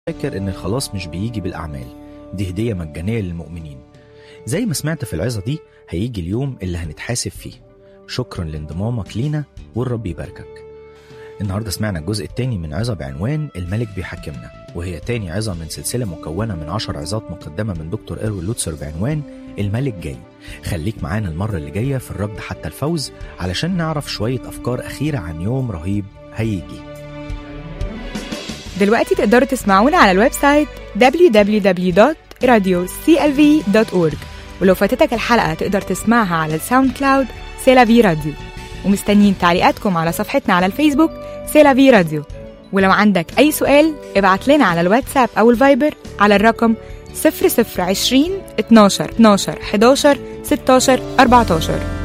فاكر إن الخلاص مش بيجي بالأعمال دي هدية مجانية للمؤمنين زي ما سمعت في العظة دي هيجي اليوم اللي هنتحاسب فيه شكرا لانضمامك لينا والرب يباركك النهاردة سمعنا الجزء الثاني من عظة بعنوان الملك بيحكمنا وهي تاني عظة من سلسلة مكونة من عشر عظات مقدمة من دكتور إيروين لوتسر بعنوان الملك جاي خليك معانا المرة اللي جاية في الركض حتى الفوز علشان نعرف شوية أفكار أخيرة عن يوم رهيب هيجي دلوقتي تقدروا تسمعونا على الويب سايت www.radioclv.org ولو فاتتك الحلقة تقدر تسمعها على الساوند كلاود سيلافي راديو ومستنيين تعليقاتكم على صفحتنا على الفيسبوك سيلافي راديو ولو عندك أي سؤال ابعت لنا على الواتساب أو الفايبر على الرقم 0020 12 12 11 16 14